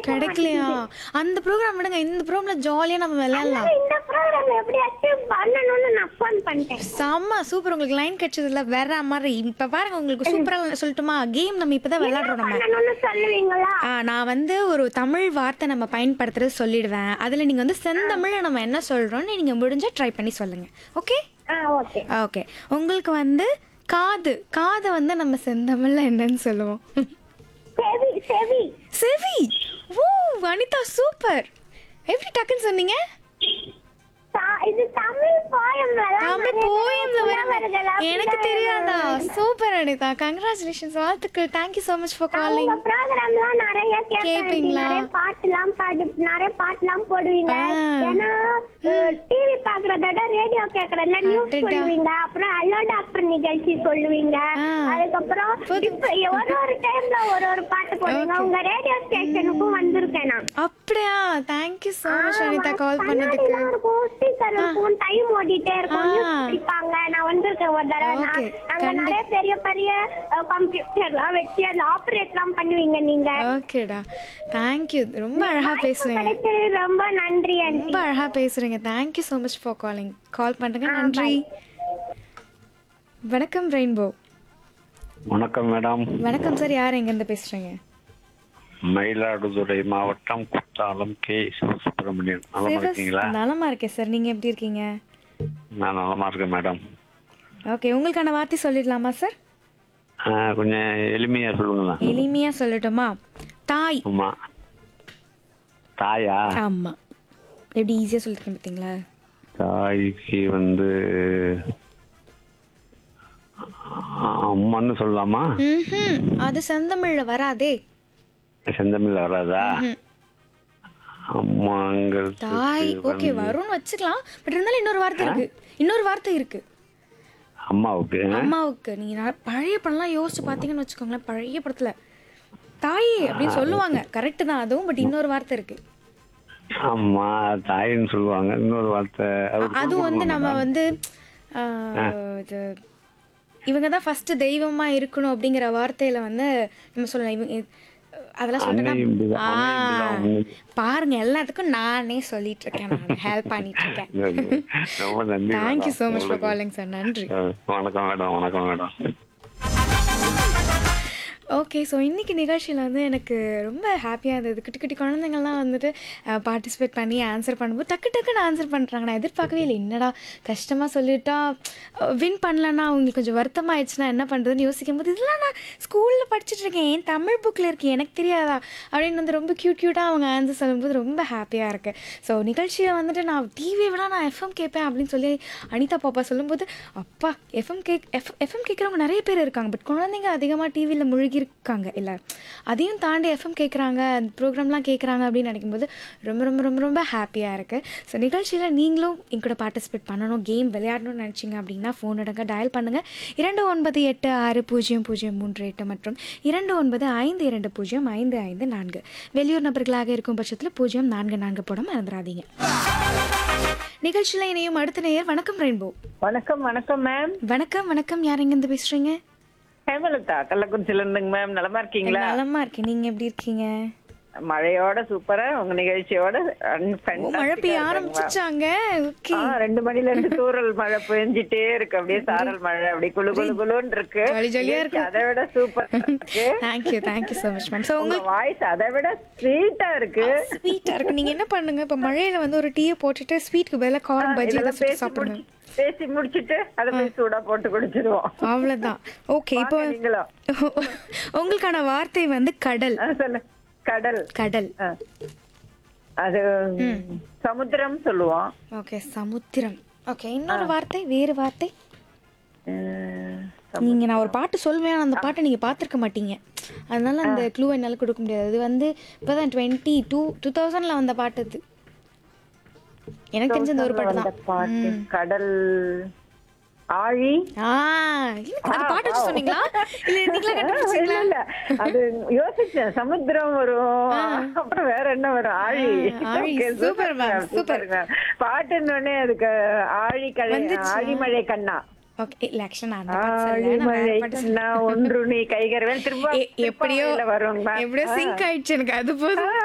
கிடைக்கலையா அந்த ப்ரோக்ராம் விடுங்க இந்த ப்ரோக்ராம்ல ஜாலியா நம்ம விளையாடலாம் இந்த ப்ரோக்ராம் எப்படியாச்சும் பண்ணணும்னு நான் ஃபோன் பண்ணிட்டேன் செம்ம சூப்பர் உங்களுக்கு லைன் கிடைச்சதுல வேற மாதிரி இப்ப பாருங்க உங்களுக்கு சூப்பரா சொல்லட்டுமா கேம் நம்ம இப்பதான் விளையாடுறோம் நம்ம பண்ணணும்னு சொல்லுவீங்களா ஆ, நான் வந்து ஒரு தமிழ் வார்த்தை நம்ம பயன்படுத்துறது சொல்லிடுவேன் அதுல நீங்க வந்து செந்தமிழ்ல நம்ம என்ன சொல்றோம்னு நீங்க முடிஞ்சா ட்ரை பண்ணி சொல்லுங்க ஓகே ஆ ஓகே ஓகே உங்களுக்கு வந்து காது காதை வந்து நம்ம செந்தமிழ்ல என்னன்னு சொல்லுவோம் செவி செவி செவி ஓ வனிதா சூப்பர் எப்படி டக்குன்னு சொன்னீங்க தா- இது தமிழ் போயம் தமிழ் போயம்ல வர எனக்கு தெரியாதா சூப்பர் அனிதா கங்க்ராச்சுலேஷன்ஸ் வாழ்த்துக்கள் thank you so much for calling உங்க ப்ரோக்ராம்லாம் நிறைய கேட்பேன் கேப்பீங்களா? நிறைய பாட்டுலாம் பாடு நிறைய பாட்டுலாம் போடுவீங்க ஆ. ஏன்னா டிவி பாக்குறத விட ரேடியோ கேக்குறதுல நியூஸ் அடடா. சொல்லுவீங்க அப்புறம் ஹலோ டாக்டர் நிகழ்ச்சி சொல்லுவீங்க ஆ. அதுக்கப்புறம் புது- இப்ப ஒரு ஒரு டைம்ல ஒரு ஒரு பாட்டு போடுவீங்க உங்க ரேடியோ ஸ்டேஷனுக்கும் வந்திருக்கேன் நான் அப்படியா thank you so much Anitha call பண்ணதுக்கு கண்ணாடிலாம் இருக்கும் ஸ்பீக்கர் இருக்கும் டைம் ஓடிட்டே இருக்கும் ஆ. நியூஸ் படிப்பாங்க நான் வந்திருக்கேன் ஒரு தடவை நான் Okay. அங்க கண்டி- நிறைய பெரிய பெரிய கம்ப்யூட்டர்லாம் வச்சு அதுல ஆபரேட்லாம் பண்ணுவீங்க நீங்க ஓகேடா தேங்க்யூ ரொம்ப அழகா பேசுறீங்க கிடைச்சது ரொம்ப நன்றி ஆண்டி ரொம்ப அழகா பேசுறீங்க thank you so much for calling call பண்ணுங்க நன்றி வணக்கம் ரெயின்போ வணக்கம் மேடம் வணக்கம் சார் யார் எங்கேருந்து பேசுறீங்க மயிலாடுதுறை மாவட்டம் குத்தாலம் கே சிவசுப்பிரமணியன் நலமா சிவஸ் இருக்கீங்களா நலமா இருக்கேன் சார் நீங்க எப்படி இருக்கீங்க நான் நலமா இருக்கேன் மேடம் ஓகே உங்களுக்கான வார்த்தை சொல்லிடலாமா சார் ஆ, கொஞ்சம் எளிமையா சொல்லுங்களேன் எளிமையா சொல்லட்டுமா தாய் ஆமா தாயா ஆமா எப்படி ஈஸியா சொல்லிருக்கேன் பார்த்தீங்களா தாய்க்கு வந்து ஆ, அம்மான்னு சொல்லலாமா ம்ஹும். அது செந்தமிழ்ல வராதே செந்தமிழ் வராதா ம்ஹும். அம்மாங்கிறது தாய் ஓகே வரும்னு வச்சுக்கலாம் பட் இருந்தாலும் இன்னொரு வார்த்தை இருக்கு இன்னொரு வார்த்தை இருக்கு அம்மாவுக்கு அம்மாவுக்கு நீங்க நான் பழைய படம்லாம் யோசிச்சு பார்த்தீங்கன்னு வச்சுக்கோங்களேன் பழைய படத்துல தாயே அப்படின்னு சொல்லுவாங்க கரெக்ட் தான் அதுவும் பட் இன்னொரு வார்த்தை இருக்கு அம்மா தாயின்னு சொல்லுவாங்க இன்னொரு வார்த்தை அது அதுவும் வந்து நம்ம வந்து ஆஹ், இது இவங்க தான் ஃபர்ஸ்ட் தெய்வமா இருக்கணும் அப்படிங்கிற வார்த்தையில வந்து நம்ம சொல்லலாம் இவங்க அதெல்லாம் அன்னையும் சொல்லிட்டு இப்படிதான், அன்னையும் இப்படிதான். பாருங்க எல்லாத்துக்கும் நானே சொல்லிட்டு இருக்கேன் நான் ஹெல்ப் பண்ணிட்டு இருக்கேன் ரொம்ப நன்றி thank you madam. So much for calling sir நன்றி அஹ் வணக்கம் மேடம் வணக்கம் மேடம் ஓகே ஸோ இன்னைக்கு நிகழ்ச்சியில் வந்து எனக்கு ரொம்ப ஹாப்பியாக இருந்தது குட்டி குட்டி குழந்தைங்கள்லாம் வந்துட்டு பார்ட்டிசிபேட் பண்ணி ஆன்சர் பண்ணும்போது டக்கு டக்குன்னு ஆன்சர் பண்ணுறாங்க நான் எதிர்பார்க்கவே இல்லை என்னடா கஷ்டமாக சொல்லிட்டா வின் பண்ணலன்னா அவங்களுக்கு கொஞ்சம் வருத்தமாயிடுச்சுன்னா என்ன பண்ணுறதுன்னு யோசிக்கும் போது இதெல்லாம் நான் ஸ்கூலில் படிச்சுட்டு இருக்கேன் என் தமிழ் புக்கில் இருக்கு எனக்கு தெரியாதா அப்படின்னு வந்து ரொம்ப க்யூட் க்யூட்டாக அவங்க ஆன்சர் சொல்லும்போது ரொம்ப ஹாப்பியாக இருக்குது ஸோ நிகழ்ச்சியை வந்துட்டு நான் டிவியை விட நான் எஃப்எம் கேட்பேன் அப்படின்னு சொல்லி அனிதா பாப்பா சொல்லும்போது அப்பா எஃப்எம் கேக் எஃப் எஃப்எம் கேட்குறவங்க நிறைய பேர் இருக்காங்க பட் குழந்தைங்க அதிகமாக டிவியில் முழுகி இருக்காங்க இல்லை அதையும் தாண்டி எஃப்எம் கேட்குறாங்க அந்த ப்ரோக்ராம்லாம் கேட்குறாங்க அப்படின்னு நினைக்கும்போது ரொம்ப ரொம்ப ரொம்ப ரொம்ப ஹாப்பியாக இருக்குது ஸோ நிகழ்ச்சியில் நீங்களும் என் கூட பார்ட்டிசிபேட் பண்ணணும் கேம் விளையாடணும்னு நினச்சிங்க அப்படின்னா ஃபோன் எடுங்க டயல் பண்ணுங்கள் இரண்டு ஒன்பது எட்டு ஆறு பூஜ்ஜியம் பூஜ்ஜியம் மூன்று எட்டு மற்றும் இரண்டு ஒன்பது ஐந்து இரண்டு பூஜ்ஜியம் ஐந்து ஐந்து நான்கு வெளியூர் நபர்களாக இருக்கும் பட்சத்தில் பூஜ்ஜியம் நான்கு நான்கு போட மறந்துடாதீங்க நிகழ்ச்சியில் இணையும் அடுத்த நேயர் வணக்கம் ரெயின்போ வணக்கம் வணக்கம் மேம் வணக்கம் வணக்கம் யார் எங்கேருந்து பேசுகிறீங்க ஹேமலதா கள்ளக்குறிச்சில இருந்துங்க மேம் நலமா இருக்கீங்களா நலமா இருக்கேன் நீங்க எப்படி இருக்கீங்க மழையோட சூப்பரா உங்க நிகழ்ச்சியோட ஓ, மழை பெய்ய ஆரம்பிச்சிச்சாங்க ஓகே ரெண்டு மணில இருந்து தூறல் மழை பெஞ்சிட்டே இருக்கு அப்படியே சாரல் மழை அப்படியே குளு குளு குளுன்னு இருக்கு ஜாலி ஜாலியா இருக்கு. அதை விட சூப்பர் இருக்கு thank you thank you so much ma'am so உங்க உங்களுக்கு வாய்ஸ் அதை விட ஸ்வீட்டா இருக்கு ஸ்வீட்டாக இருக்கு நீங்கள் என்ன பண்ணுங்க இப்போ மழையில வந்து ஒரு டீயை போட்டுட்டு ஸ்வீட்க்கு பதிலாக கார்ன் பஜ்ஜி இதெல்லாம் ஏதாவது சுட்டு பேசி சாப்பிடுங்க முடிச்சு- பேசி முடிச்சிட்டு அதை போய் சூடா போட்டு குடிச்சிருவோம் அவ்வளோதான் ஓகே இப்போ வாங்க நீங்களும் உங்களுக்கான வார்த்தை வந்து கடல் ஆ, சொல்லு கடல் கடல் ஆ. அது சமுத்திரம் சொல்லுவோம் ஓகே சமுத்திரம் ஓகே இன்னொரு வார்த்தை வேறு வார்த்தை உம், நீங்க நான் ஒரு பாட்டு சொல்வேன் ஆனா அந்த பாட்டை நீங்க பார்த்துருக்க மாட்டீங்க அதனால அந்த க்ளூ என்னால் கொடுக்க முடியாது அது வந்து இப்போதான் டுவெண்ட்டி டூ டூ தௌசண்ட்ல வந்த பாட்டு அது எனக்கு தெரிஞ்ச அந்த ஒரு பாட்டு வந்த தான் பாட்டு கடல் ஆழி ஆ எனக்கு அந்த பாட்டு வச்சு சொன்னீங்களா இல்ல நீங்களா இல்ல, கண்டுபிடிச்சீங்களா இல்ல. அது யோசிச்சேன் சமுத்திரம் வரும் அப்புறம் வேற என்ன வரும் ஆழி ஆ, ஆழி. Okay, Super, ma'am. Super. super, ma'am. பாட்டுன்னு உடனே அதுக்கு ஆழி கலை வந்துச்சு. ஆழிமழை கண்ணா ஓகே இல்ல ஆக்சுவலா நான் அந்த பாட்டு சொல்லல நான் ஆழிமழை வேற பாட்டு சொன்னேன். கண்ணா ஒன்று நீ கைகரவேல் திரும்ப எ- எப்படியோ திருப்பாவையில வரும் ma'am. எப்படியோ சிங்க் ஆயிடுச்சு எனக்கு அது போதும்